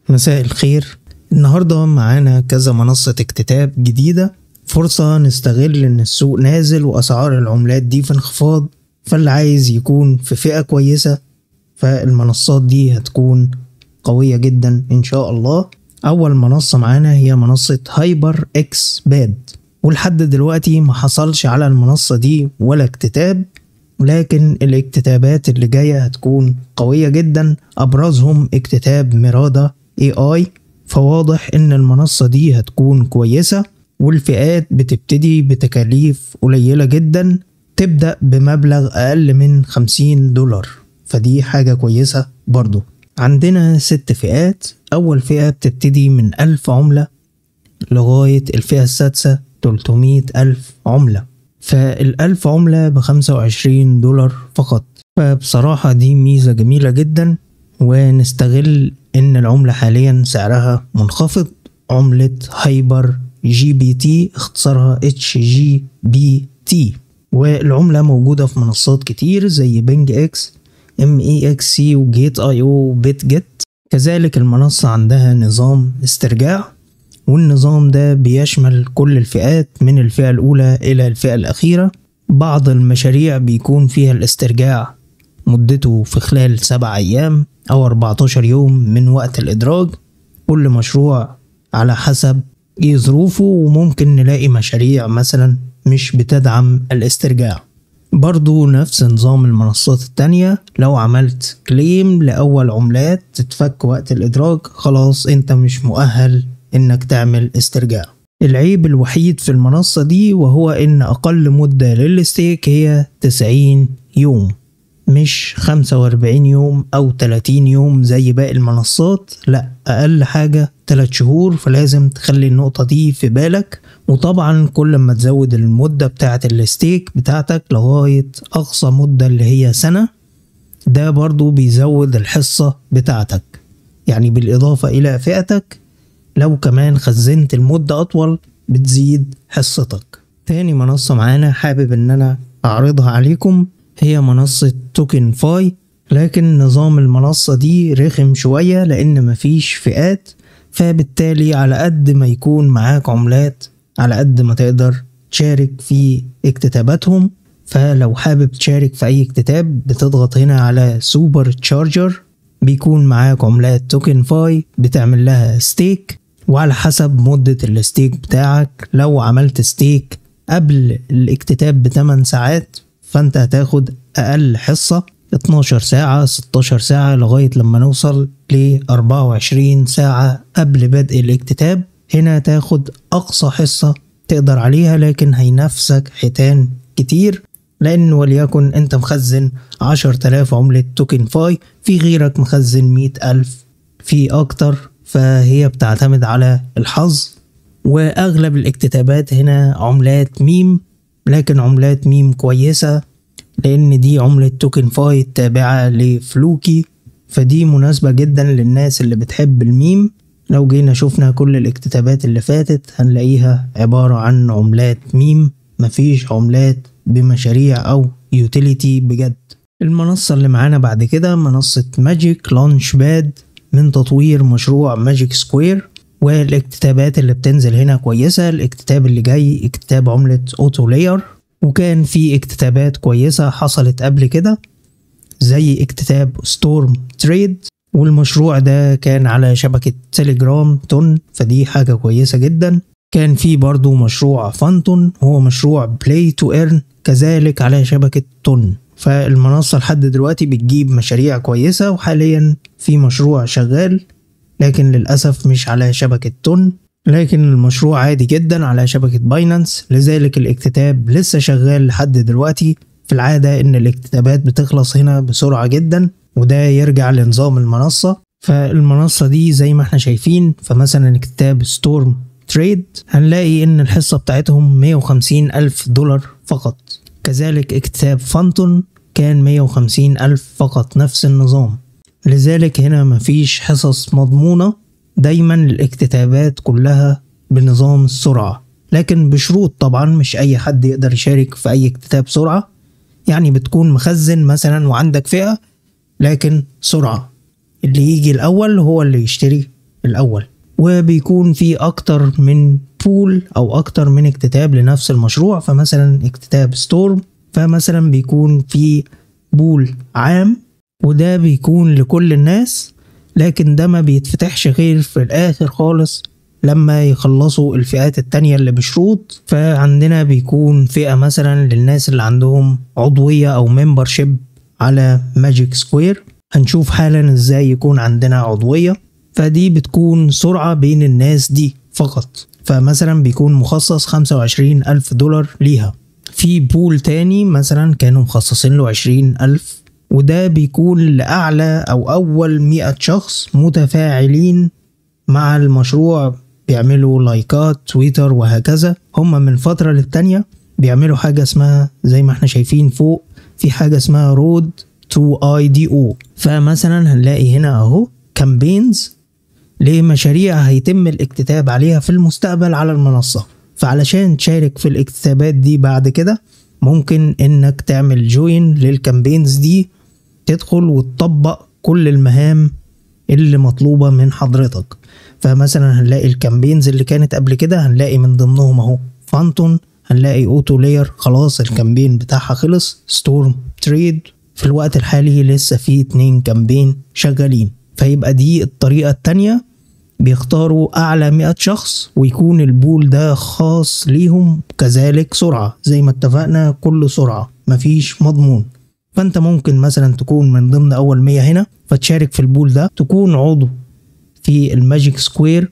مساء الخير النهاردة معانا كذا منصة اكتتاب جديدة فرصة نستغل ان السوق نازل واسعار العملات دي في انخفاض فاللي عايز يكون في فئة كويسة فالمنصات دي هتكون قوية جدا ان شاء الله اول منصة معانا هي منصة هايبر اكس باد ولحد دلوقتي ما حصلش على المنصة دي ولا اكتتاب لكن الاكتتابات اللي جاية هتكون قوية جدا أبرزهم اكتتاب ميرادا اي اي فواضح ان المنصة دي هتكون كويسة والفئات بتبتدي بتكاليف قليلة جدا تبدأ بمبلغ أقل من 50 دولار فدي حاجة كويسة برضو عندنا ست فئات أول فئة بتبتدي من ألف عملة لغاية الفئة السادسة 300 ألف عملة فالألف عملة بخمسة وعشرين دولار فقط فبصراحة دي ميزة جميلة جدا ونستغل إن العملة حاليا سعرها منخفض عملة هايبر جي بي تي اختصارها اتش جي بي تي والعملة موجودة في منصات كتير زي بنج اكس ام اي اكس سي وجيت اي او وبيت جيت كذلك المنصة عندها نظام استرجاع والنظام ده بيشمل كل الفئات من الفئة الأولى إلى الفئة الأخيرة بعض المشاريع بيكون فيها الاسترجاع مدته في خلال سبع أيام أو 14 يوم من وقت الإدراج كل مشروع على حسب إيه ظروفه وممكن نلاقي مشاريع مثلا مش بتدعم الاسترجاع برضو نفس نظام المنصات التانية لو عملت كليم لأول عملات تتفك وقت الإدراج خلاص أنت مش مؤهل إنك تعمل استرجاع العيب الوحيد في المنصة دي وهو إن أقل مدة للستيك هي 90 يوم مش 45 يوم أو 30 يوم زي باقي المنصات لأ أقل حاجة 3 شهور فلازم تخلي النقطة دي في بالك وطبعا كل ما تزود المدة بتاعة الستيك بتاعتك لغاية أقصى مدة اللي هي سنة ده برضو بيزود الحصة بتاعتك يعني بالإضافة إلى فئتك لو كمان خزنت المدة أطول بتزيد حصتك تاني منصة معانا حابب إن أنا أعرضها عليكم هي منصة توكن فاي لكن نظام المنصة دي رخم شوية لأن مفيش فئات فبالتالي على قد ما يكون معاك عملات على قد ما تقدر تشارك في اكتتاباتهم فلو حابب تشارك في أي اكتتاب بتضغط هنا على سوبر تشارجر بيكون معاك عملات توكن فاي بتعمل لها ستيك وعلى حسب مدة الستيك بتاعك لو عملت ستيك قبل الاكتتاب ب 8 ساعات فانت هتاخد اقل حصة 12 ساعة 16 ساعة لغاية لما نوصل ل 24 ساعة قبل بدء الاكتتاب هنا تاخد اقصى حصة تقدر عليها لكن هينافسك حيتان كتير لان وليكن انت مخزن 10000 عملة توكن فاي في غيرك مخزن 100000 في اكتر فهي بتعتمد على الحظ واغلب الاكتتابات هنا عملات ميم لكن عملات ميم كويسة لان دي عملة توكن فاي التابعة لفلوكي فدي مناسبة جدا للناس اللي بتحب الميم لو جينا شفنا كل الاكتتابات اللي فاتت هنلاقيها عبارة عن عملات ميم مفيش عملات بمشاريع او يوتيليتي بجد المنصة اللي معانا بعد كده منصة ماجيك لانش باد من تطوير مشروع ماجيك سكوير والاكتتابات اللي بتنزل هنا كويسة الاكتتاب اللي جاي اكتتاب عملة اوتو لاير وكان في اكتتابات كويسة حصلت قبل كده زي اكتتاب ستورم تريد والمشروع ده كان على شبكة تليجرام تون فدي حاجة كويسة جدا كان في برضو مشروع فانتون هو مشروع بلاي تو ايرن كذلك على شبكة تون فالمنصة لحد دلوقتي بتجيب مشاريع كويسة وحاليا في مشروع شغال لكن للأسف مش على شبكة تون لكن المشروع عادي جدا على شبكة باينانس لذلك الاكتتاب لسه شغال لحد دلوقتي في العادة ان الاكتتابات بتخلص هنا بسرعة جدا وده يرجع لنظام المنصة فالمنصة دي زي ما احنا شايفين فمثلا اكتتاب ستورم تريد هنلاقي ان الحصة بتاعتهم 150 ألف دولار فقط كذلك اكتتاب فانتون كان 150 ألف فقط نفس النظام لذلك هنا مفيش حصص مضمونة دايما الاكتتابات كلها بنظام السرعة لكن بشروط طبعا مش أي حد يقدر يشارك في أي اكتتاب سرعة يعني بتكون مخزن مثلا وعندك فئة لكن سرعة اللي يجي الأول هو اللي يشتري الاول وبيكون في اكتر من بول او اكتر من اكتتاب لنفس المشروع فمثلا اكتتاب ستورم فمثلا بيكون في بول عام وده بيكون لكل الناس لكن ده ما بيتفتحش غير في الاخر خالص لما يخلصوا الفئات التانية اللي بشروط فعندنا بيكون فئة مثلا للناس اللي عندهم عضوية أو ممبرشيب على ماجيك سكوير هنشوف حالا ازاي يكون عندنا عضوية فدي بتكون سرعة بين الناس دي فقط فمثلا بيكون مخصص خمسة وعشرين ألف دولار ليها في بول تاني مثلا كانوا مخصصين له عشرين ألف وده بيكون لأعلى أو أول مئة شخص متفاعلين مع المشروع بيعملوا لايكات تويتر وهكذا هم من فترة للتانية بيعملوا حاجة اسمها زي ما احنا شايفين فوق في حاجة اسمها رود تو اي دي او فمثلا هنلاقي هنا اهو كامبينز لمشاريع هيتم الاكتتاب عليها في المستقبل على المنصة فعلشان تشارك في الاكتتابات دي بعد كده ممكن انك تعمل جوين للكامبينز دي تدخل وتطبق كل المهام اللي مطلوبة من حضرتك فمثلا هنلاقي الكامبينز اللي كانت قبل كده هنلاقي من ضمنهم اهو فانتون هنلاقي اوتو لاير خلاص الكامبين بتاعها خلص ستورم تريد في الوقت الحالي لسه في اتنين كامبين شغالين فيبقى دي الطريقة التانية بيختاروا أعلى مئة شخص ويكون البول ده خاص ليهم كذلك سرعة زي ما اتفقنا كل سرعة مفيش مضمون فانت ممكن مثلا تكون من ضمن أول مية هنا فتشارك في البول ده تكون عضو في الماجيك سكوير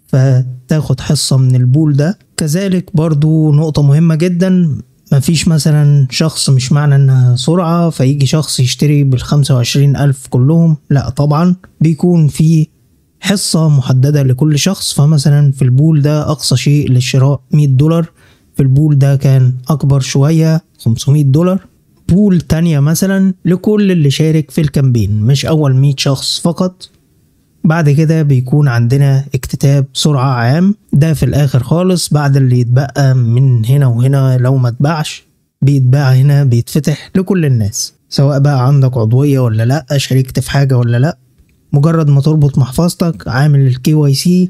فتاخد حصة من البول ده كذلك برضو نقطة مهمة جدا مفيش مثلا شخص مش معنى انها سرعة فيجي شخص يشتري بالخمسة وعشرين ألف كلهم لا طبعا بيكون في حصة محددة لكل شخص فمثلا في البول ده أقصى شيء للشراء 100 دولار في البول ده كان أكبر شوية 500 دولار بول تانية مثلا لكل اللي شارك في الكامبين مش أول 100 شخص فقط بعد كده بيكون عندنا اكتتاب سرعة عام ده في الآخر خالص بعد اللي يتبقى من هنا وهنا لو ما اتباعش بيتباع هنا بيتفتح لكل الناس سواء بقى عندك عضوية ولا لأ شاركت في حاجة ولا لأ مجرد ما تربط محفظتك عامل الكي واي سي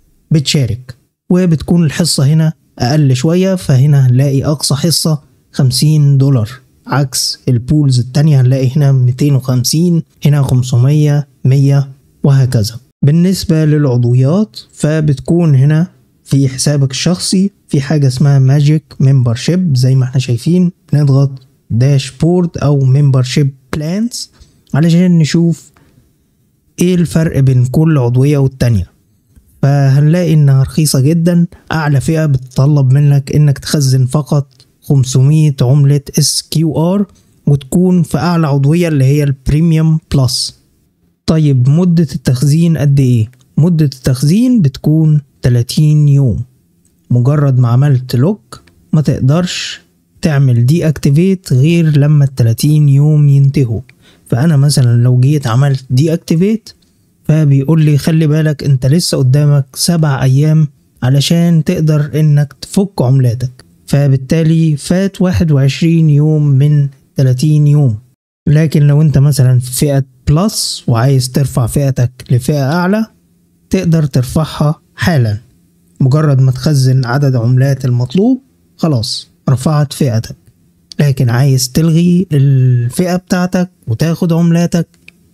بتشارك وبتكون الحصة هنا أقل شوية فهنا هنلاقي أقصى حصة خمسين دولار عكس البولز التانية هنلاقي هنا ميتين وخمسين هنا خمسمية مية وهكذا بالنسبة للعضويات فبتكون هنا في حسابك الشخصي في حاجة اسمها ماجيك ممبرشيب زي ما احنا شايفين بنضغط داشبورد أو ممبرشيب بلانز علشان نشوف ايه الفرق بين كل عضوية والتانية فهنلاقي انها رخيصة جدا اعلى فئة بتطلب منك انك تخزن فقط 500 عملة اس كيو ار وتكون في اعلى عضوية اللي هي البريميوم بلس طيب مدة التخزين قد ايه؟ مدة التخزين بتكون 30 يوم مجرد ما عملت لوك ما تقدرش تعمل دي اكتيفيت غير لما ال 30 يوم ينتهوا فانا مثلا لو جيت عملت دي اكتيفيت فبيقول لي خلي بالك انت لسه قدامك سبع ايام علشان تقدر انك تفك عملاتك فبالتالي فات 21 يوم من 30 يوم لكن لو انت مثلا في فئة بلس وعايز ترفع فئتك لفئة اعلى تقدر ترفعها حالا مجرد ما تخزن عدد عملات المطلوب خلاص رفعت فئتك لكن عايز تلغي الفئة بتاعتك وتاخد عملاتك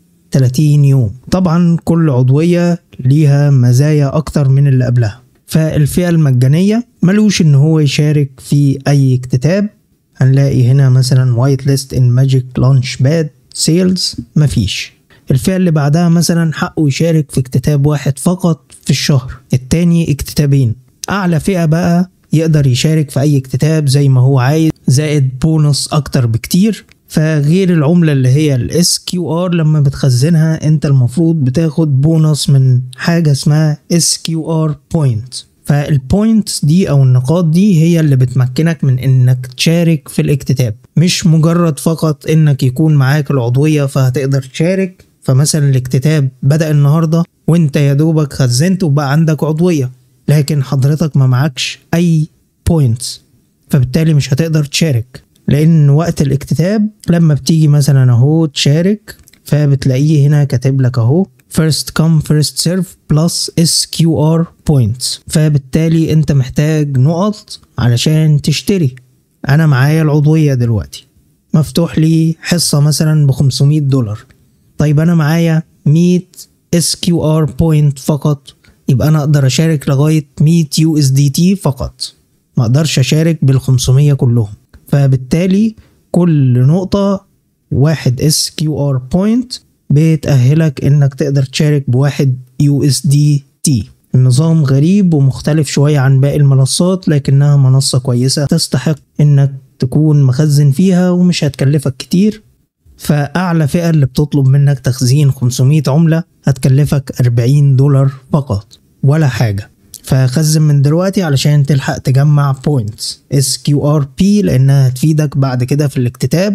30 يوم طبعا كل عضوية ليها مزايا أكتر من اللي قبلها فالفئة المجانية ملوش إن هو يشارك في أي اكتتاب هنلاقي هنا مثلا وايت ليست ان ماجيك لانش باد سيلز مفيش الفئة اللي بعدها مثلا حقه يشارك في اكتتاب واحد فقط في الشهر التاني اكتتابين أعلى فئة بقى يقدر يشارك في أي اكتتاب زي ما هو عايز زائد بونص أكتر بكتير فغير العملة اللي هي ال SQR لما بتخزنها انت المفروض بتاخد بونص من حاجة اسمها SQR Point فالبوينتس دي او النقاط دي هي اللي بتمكنك من انك تشارك في الاكتتاب مش مجرد فقط انك يكون معاك العضوية فهتقدر تشارك فمثلا الاكتتاب بدأ النهاردة وانت يا دوبك خزنت وبقى عندك عضوية لكن حضرتك ما معكش اي بوينتس فبالتالي مش هتقدر تشارك لان وقت الاكتتاب لما بتيجي مثلا اهو تشارك فبتلاقيه هنا كاتب لك اهو first come first serve plus SQR points فبالتالي انت محتاج نقط علشان تشتري انا معايا العضوية دلوقتي مفتوح لي حصة مثلا ب 500 دولار طيب انا معايا 100 SQR point فقط يبقى انا اقدر اشارك لغاية 100 USDT فقط ما اقدرش اشارك بال 500 كلهم فبالتالي كل نقطة واحد SQR point بتأهلك انك تقدر تشارك بواحد USDT النظام غريب ومختلف شوية عن باقي المنصات لكنها منصة كويسة تستحق انك تكون مخزن فيها ومش هتكلفك كتير فأعلى فئة اللي بتطلب منك تخزين 500 عملة هتكلفك 40 دولار فقط ولا حاجة فخزن من دلوقتي علشان تلحق تجمع بوينتس SQRP لأنها هتفيدك بعد كده في الاكتتاب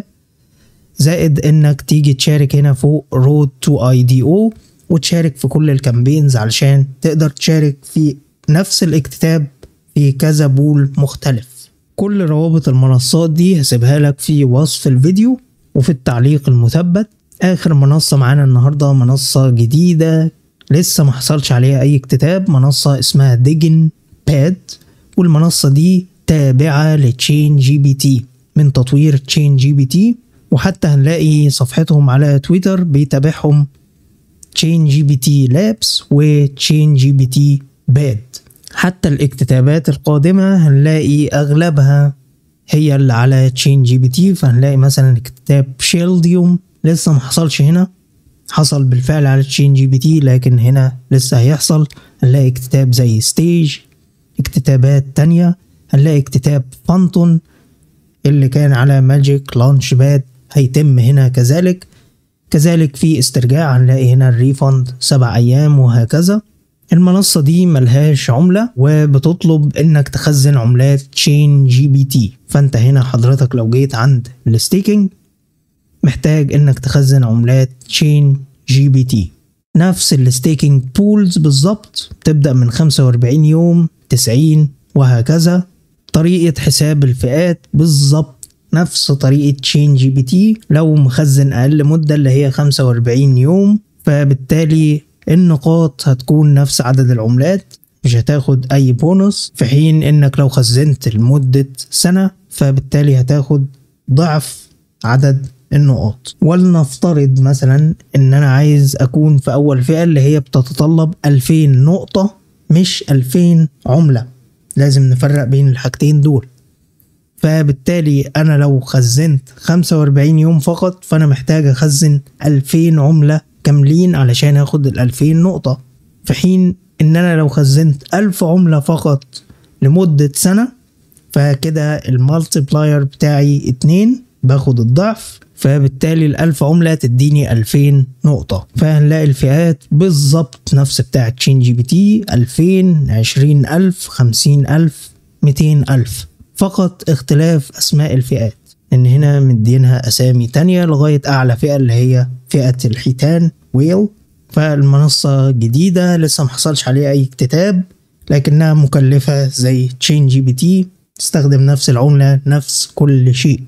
زائد انك تيجي تشارك هنا فوق رود تو اي دي او وتشارك في كل الكامبينز علشان تقدر تشارك في نفس الاكتتاب في كذا بول مختلف كل روابط المنصات دي هسيبها لك في وصف الفيديو وفي التعليق المثبت اخر منصة معانا النهاردة منصة جديدة لسه ما حصلش عليها اي اكتتاب منصة اسمها ديجن باد والمنصة دي تابعة لتشين جي بي تي من تطوير تشين جي بي تي وحتى هنلاقي صفحتهم على تويتر بيتابعهم تشين جي بي تي لابس وتشين جي بي تي باد حتى الاكتتابات القادمة هنلاقي أغلبها هي اللي على تشين جي بي تي فهنلاقي مثلا اكتتاب شيلديوم لسه ما حصلش هنا حصل بالفعل على تشين جي بي تي لكن هنا لسه هيحصل هنلاقي اكتتاب زي ستيج اكتتابات تانية هنلاقي اكتتاب فانتون اللي كان على ماجيك لانش باد هيتم هنا كذلك كذلك في استرجاع هنلاقي هنا الريفند سبع ايام وهكذا المنصة دي ملهاش عملة وبتطلب انك تخزن عملات تشين جي بي تي فانت هنا حضرتك لو جيت عند الستيكينج محتاج انك تخزن عملات تشين جي بي تي نفس الستيكينج بولز بالظبط تبدأ من 45 يوم 90 وهكذا طريقة حساب الفئات بالظبط نفس طريقة تشين جي بي تي لو مخزن أقل مدة اللي هي 45 يوم فبالتالي النقاط هتكون نفس عدد العملات مش هتاخد أي بونص في حين إنك لو خزنت لمدة سنة فبالتالي هتاخد ضعف عدد النقاط ولنفترض مثلا ان انا عايز اكون في اول فئة اللي هي بتتطلب 2000 نقطة مش 2000 عملة لازم نفرق بين الحاجتين دول فبالتالي انا لو خزنت 45 يوم فقط فانا محتاج اخزن 2000 عملة كاملين علشان اخد ال 2000 نقطة في حين ان انا لو خزنت 1000 عملة فقط لمدة سنة فكده المالتيبلاير بتاعي اتنين باخد الضعف فبالتالي الألف عملة تديني ألفين نقطة فهنلاقي الفئات بالظبط نفس بتاعة تشين جي بي تي ألفين عشرين ألف خمسين ألف ميتين ألف فقط اختلاف أسماء الفئات إن هنا مدينها أسامي تانية لغاية أعلى فئة اللي هي فئة الحيتان ويل فالمنصة جديدة لسه محصلش عليها أي اكتتاب لكنها مكلفة زي تشين جي بي تي تستخدم نفس العملة نفس كل شيء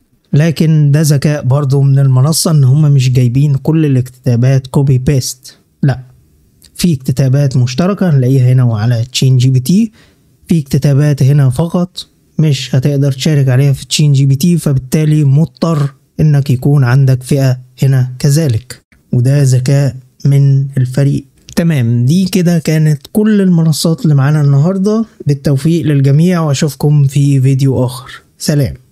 لكن ده ذكاء برضو من المنصة ان هم مش جايبين كل الاكتتابات كوبي بيست لا في اكتتابات مشتركة هنلاقيها هنا وعلى تشين جي بي تي في اكتتابات هنا فقط مش هتقدر تشارك عليها في تشين جي بي تي فبالتالي مضطر انك يكون عندك فئة هنا كذلك وده ذكاء من الفريق تمام دي كده كانت كل المنصات اللي معانا النهاردة بالتوفيق للجميع واشوفكم في فيديو اخر سلام